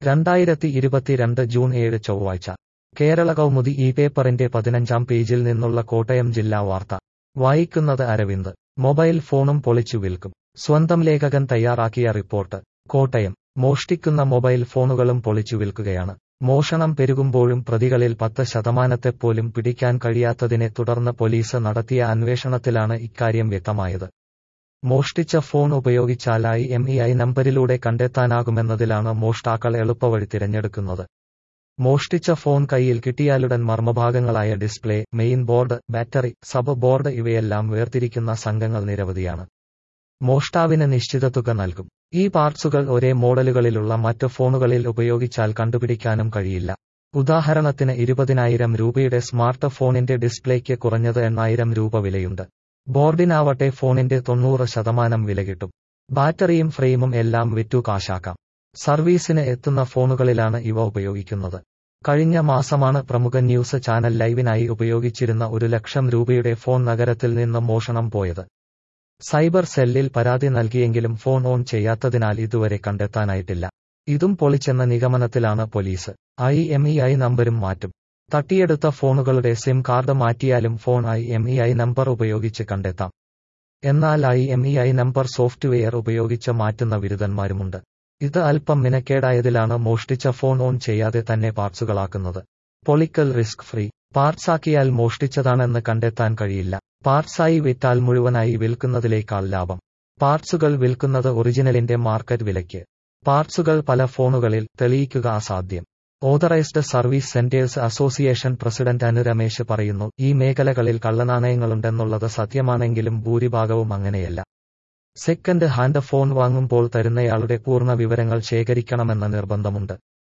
രണ്ടായിരത്തി ഇരുപത്തിരണ്ട് ജൂൺ ഏഴ് ചൊവ്വാഴ്ച കേരള കൗമുദി ഈ പേപ്പറിന്റെ പതിനഞ്ചാം പേജിൽ നിന്നുള്ള കോട്ടയം ജില്ലാ വാർത്ത വായിക്കുന്നത് അരവിന്ദ് മൊബൈൽ ഫോണും പൊളിച്ചു വിൽക്കും സ്വന്തം ലേഖകൻ തയ്യാറാക്കിയ റിപ്പോർട്ട് കോട്ടയം മോഷ്ടിക്കുന്ന മൊബൈൽ ഫോണുകളും പൊളിച്ചു വിൽക്കുകയാണ് മോഷണം പെരുകുമ്പോഴും പ്രതികളിൽ പത്ത് ശതമാനത്തെപ്പോലും പിടിക്കാൻ കഴിയാത്തതിനെ തുടർന്ന് പോലീസ് നടത്തിയ അന്വേഷണത്തിലാണ് ഇക്കാര്യം വ്യക്തമായത് മോഷ്ടിച്ച ഫോൺ ഉപയോഗിച്ചാൽ ഐ എം ഇ ഐ നമ്പരിലൂടെ കണ്ടെത്താനാകുമെന്നതിലാണ് മോഷ്ടാക്കൾ എളുപ്പവഴി തിരഞ്ഞെടുക്കുന്നത് മോഷ്ടിച്ച ഫോൺ കയ്യിൽ കിട്ടിയാലുടൻ മർമ്മഭാഗങ്ങളായ display main board battery sub board ഇവയെല്ലാം വേർതിരിക്കുന്ന സംഘങ്ങൾ നിരവധിയാണ് മോഷ്ടാവിന് നിശ്ചിത തുക നൽകും ഈ പാർട്സുകൾ ഒരേ മോഡലുകളിലുള്ള മറ്റ് ഫോണുകളിൽ ഉപയോഗിച്ചാൽ കണ്ടുപിടിക്കാനും കഴിയില്ല ഉദാഹരണത്തിന് ഇരുപതിനായിരം രൂപയുടെ സ്മാർട്ട് ഫോണിന്റെ ഡിസ്പ്ലേക്ക് കുറഞ്ഞത് എണ്ണായിരം രൂപ വിലയുണ്ട് ബോർഡിനാവട്ടെ ഫോണിന്റെ തൊണ്ണൂറ് ശതമാനം വില കിട്ടും ബാറ്ററിയും ഫ്രെയിമും എല്ലാം വിറ്റു കാശാക്കാം സർവീസിന് എത്തുന്ന ഫോണുകളിലാണ് ഇവ ഉപയോഗിക്കുന്നത് കഴിഞ്ഞ മാസമാണ് പ്രമുഖ ന്യൂസ് ചാനൽ ലൈവിനായി ഉപയോഗിച്ചിരുന്ന ഒരു ലക്ഷം രൂപയുടെ ഫോൺ നഗരത്തിൽ നിന്ന് മോഷണം പോയത് സൈബർ സെല്ലിൽ പരാതി നൽകിയെങ്കിലും ഫോൺ ഓൺ ചെയ്യാത്തതിനാൽ ഇതുവരെ കണ്ടെത്താനായിട്ടില്ല ഇതും പൊളിച്ചെന്ന നിഗമനത്തിലാണ് police I M E I നമ്പരും മാറ്റും തട്ടിയെടുത്ത ഫോണുകളുടെ സിം കാർഡ് മാറ്റിയാലും phone I M E I number ഉപയോഗിച്ച് കണ്ടെത്താം എന്നാൽ I M E I number software ഉപയോഗിച്ച് മാറ്റുന്ന ബിരുദന്മാരുമുണ്ട് ഇത് അല്പം മിനക്കേടായതിലാണ് മോഷ്ടിച്ച ഫോൺ ഓൺ ചെയ്യാതെ തന്നെ പാർട്സുകളാക്കുന്നത് പൊളിക്കൽ റിസ്ക് ഫ്രീ പാർട്സാക്കിയാൽ മോഷ്ടിച്ചതാണെന്ന് കണ്ടെത്താൻ കഴിയില്ല പാർട്സായി വിറ്റാൽ മുഴുവനായി വിൽക്കുന്നതിലേക്കാൾ ലാഭം പാർട്സുകൾ വിൽക്കുന്നത് ഒറിജിനലിന്റെ മാർക്കറ്റ് വിലയ്ക്ക് പാർട്സുകൾ പല ഫോണുകളിൽ തെളിയിക്കുക അസാധ്യം authorised service centres association president Anu Ramesh പറയുന്നു ഈ മേഖലകളിൽ കള്ളനാണയങ്ങളുണ്ടെന്നുള്ളത് സത്യമാണെങ്കിലും ഭൂരിഭാഗവും അങ്ങനെയല്ല സെക്കൻഡ് ഹാൻഡ് ഫോൺ വാങ്ങുമ്പോൾ തരുന്നയാളുടെ പൂർണ്ണ വിവരങ്ങൾ ശേഖരിക്കണമെന്ന നിർബന്ധമുണ്ട്